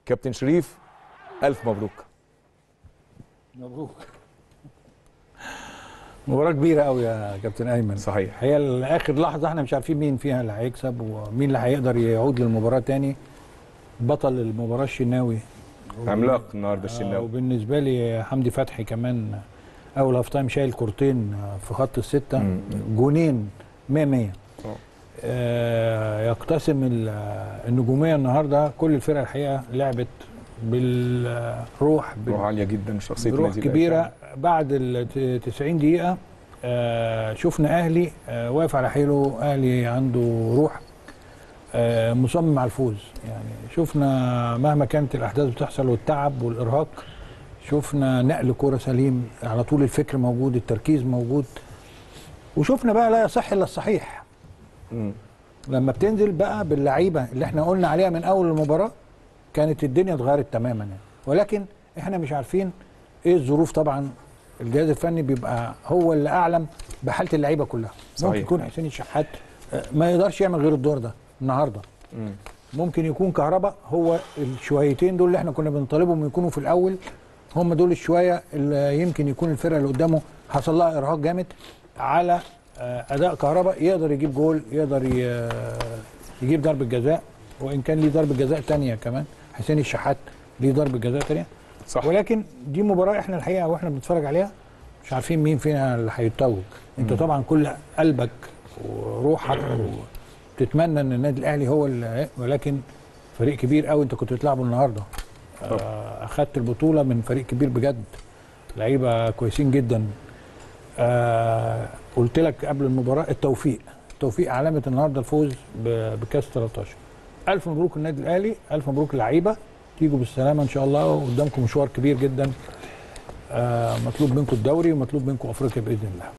كابتن شريف الف مبروك مبروك مباراة كبيرة قوي يا كابتن أيمن صحيح هي لآخر لحظة احنا مش عارفين مين فيها اللي هيكسب ومين اللي هيقدر يعود للمباراة تاني بطل المباراة الشناوي عملاق النهارده آه، الشناوي وبالنسبة لي حمدي فتحي كمان أول هاف تايم شايل كورتين في خط الستة مم. جونين 100 100 آه. آه، يقتسم ال- النجومية النهاردة كل الفرق الحقيقة لعبت بالروح بال- روح عاليه جدا شخصيه بروح النادي الأهلي. كبيره بعد ال 90 دقيقه آه شفنا اهلي آه واقف على حيله اهلي عنده روح آه مصمم على الفوز يعني شفنا مهما كانت الاحداث بتحصل والتعب والارهاق شفنا نقل كرة سليم على طول الفكر موجود التركيز موجود وشفنا بقى لا يصح الا الصحيح مم. لما بتنزل بقى باللعيبه اللي احنا قلنا عليها من اول المباراه كانت الدنيا اتغيرت تماما يعني ولكن احنا مش عارفين ايه الظروف طبعا الجهاز الفني بيبقى هو اللي اعلم بحاله اللعيبه كلها صحيح. ممكن يكون حسين الشحات آه، ما يقدرش يعمل غير الدور ده النهارده مم. ممكن يكون كهربا هو الشويتين دول اللي احنا كنا بنطالبهم يكونوا في الاول هم دول الشويه اللي يمكن يكون الفرقه اللي قدامه حصل لها ارهاق جامد على آه، اداء كهربا يقدر يجيب جول يقدر ي- يجيب ضربه جزاء وان كان ليه ضربه جزاء تانية كمان حسين الشحات ليه ضربه جزاء تانية صح ولكن دي مباراه احنا الحقيقه واحنا بنتفرج عليها مش عارفين مين فينا اللي هيتوج انت طبعا كل قلبك وروحك وتتمنى ان النادي الاهلي هو اللي ولكن فريق كبير قوي انت كنت بتلعبه النهارده آه، اخدت البطوله من فريق كبير بجد لعيبه كويسين جدا آه قلت لك قبل المباراه التوفيق التوفيق علامه النهارده الفوز ب- بكاس 13 الف مبروك النادي الاهلي الف مبروك اللعيبه تيجوا بالسلامه ان شاء الله وقدامكم مشوار كبير جدا آه مطلوب منكم الدوري ومطلوب منكم افريقيا باذن الله